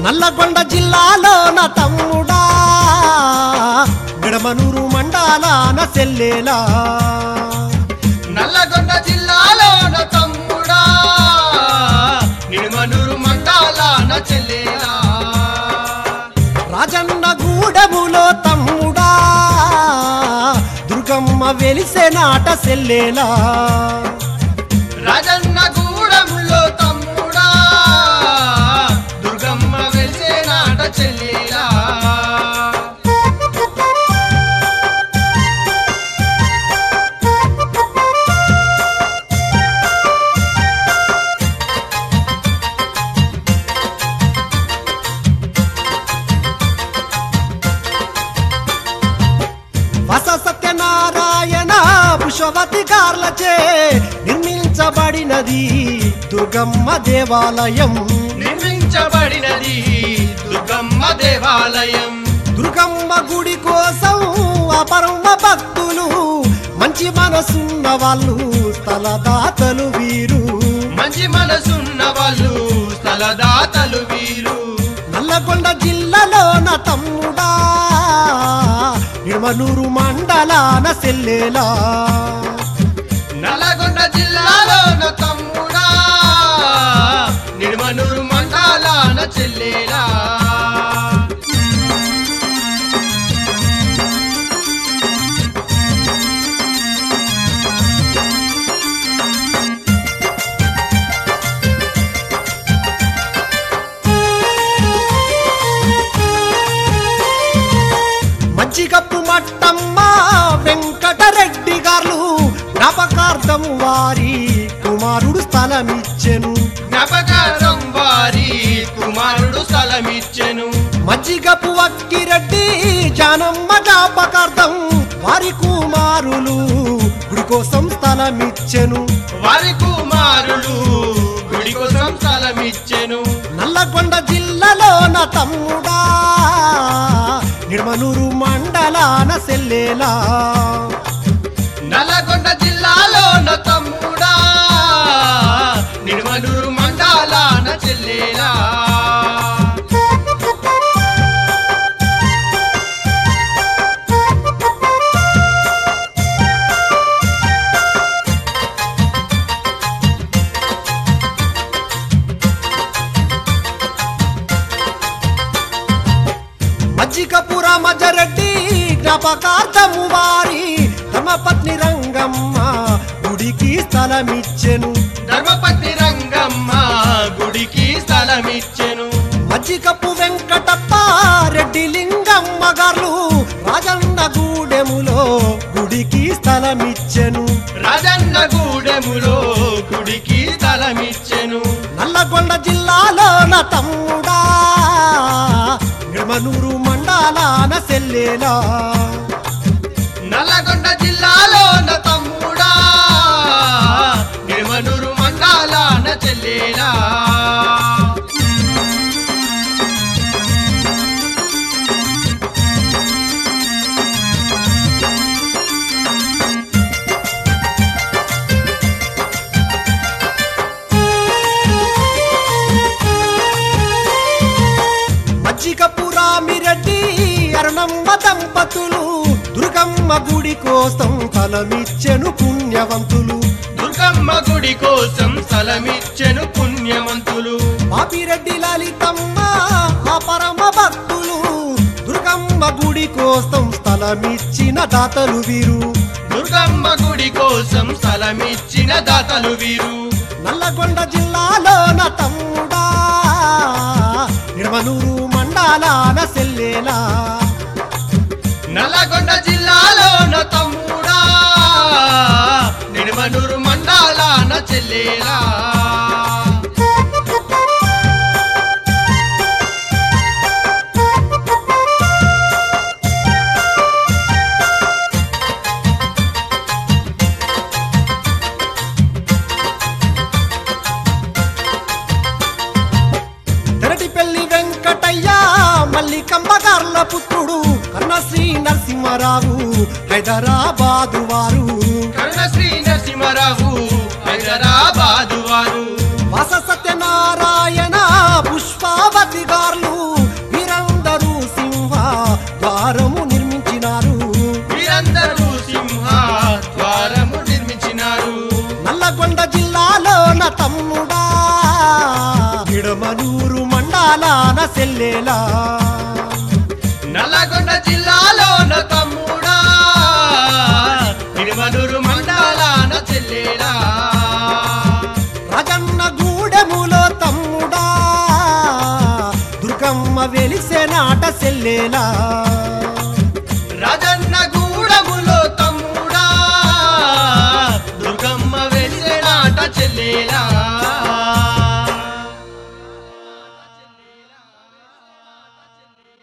నల్లగొండ జిల్లాలోన తమ్ముడా గడమనూరు మండలాన సెల్లేలా నల్లగొండ జిల్లాలోన తమ్ముడా నిడుమనూరు మండలాన చెల్లేలా రాజన్న గూడెములో తమ్ముడా దుర్గమ్మ వెలిసే నాట సెల్లేలా రాజన్న గూడములో తమ్ముడా దుర్గమ్మ వెలిసే నాట చెల్లేలా వస సత్యనారాయణ పుష్పవతి గార్లచే నిర్మించబడినది దుర్గమ్మ దేవాలయం నిర్మించబడినది దుర్గమ్మ దేవాలయం దుర్గమ్మ గుడి కోసం అపరమ భక్తులు మంచి మనసున్న వాళ్ళు స్థలదాతలు వీరు మంచి మనసున్న వాళ్ళు స్థలదాతలు వీరు నల్లగొండ జిల్లాలోన తమ్ముడా నిడమనూరు మండలాన సెల్లేలా నల్లగొండ జిల్లాలోన తమ్ముడా నిడుమనూరు మండలాన చెల్లేలా మంచిగప్పు మట్టమ్మ వెంకటరెడ్డి గారు జ్ఞాపకార్థం వారి కుమారుడు స్థలమిచ్చెను జ్ఞాపకార్థం వారి కుమారుడు స్థలమిచ్చెను మజ్జిగపు అక్కిరెడ్డి జానమ్మ జ్ఞాపకార్థం వారి కుమారులు గుడి కోసం స్థలమిచ్చెను వారి కుమారుడు గుడి కోసం స్థలమిచ్చెను నల్లగొండ జిల్లాలోన తమ్ముడా నిర్మనూరు మండలాన సెల్లేలా నల్లగొండ జిల్లాలోన తమ్ముడా నిడుమనూరు మండలాన చెల్లేలా మజ్జిగపుర మజరెడ్డి జ్ఞాపకార్థము వారి ధర్మపత్ని రంగమ్మ గుడికి స్థలమిచ్చెను ధర్మపతి రంగమ్మ గుడికి స్థలమిచ్చెను మజ్జిగపు వెంకటప్ప రెడ్డి లింగమ్మ గారు రాజన్న గూడెములో గుడికి స్థలమిచ్చెను రాజన్న గూడెములో గుడికి స్థలమిచ్చెను నల్లగొండ జిల్లాలోన తమ్ముడా నిర్మనూరు మండలాన సెల్లేలా నల్లగొండ జిల్లాలోన తమ్ముడా నిడుమనూరు మండలాన చెల్లేలా మజ్జిగపురామిరెడ్డి అరుణమ్మ దంపతులు దుర్గమ్మ గుడి కోసం ఫలమిచ్చెను పుణ్యవంతులు దుర్గమ్మ గుడి కోసం స్థలమిచ్చెను పుణ్యవంతులు పాపిరెడ్డి లలితమ్మ ఆ పరమ భక్తులు దుర్గమ్మ గుడి కోసం స్థలమిచ్చిన దాతలు వీరు దుర్గమ్మ గుడి కోసం స్థలమిచ్చిన దాతలు వీరు నల్లగొండ జిల్లాలోన తమ్ముడా నిర్మనూరు మండలాన సెల్లేలా నల్లగొండ జిల్లాలోన తమ్ముడా నిడుమనూరు మండలాన చెల్లేలా తెరటిపల్లి వెంకటయ్య మల్లికమ్మ గార్ల పుత్రుడు కన్నశ్రీ నరసింహారావు హైదరాబాదు వారు కరుణశ్రీ నరసింహరావు హైదరాబాదు వారు వస సత్యనారాయణ పుష్పావతి గార్లు నిడమనూరు మండలాన సెల్లేలా నల్లగొండ జిల్లాలోన తమ్ముడా నిడుమనూరు మండలాన చెల్లేలా రాజన్న గూడెములో తమ్ముడా దుర్గమ్మ వెలిసే నాట సెల్లేలా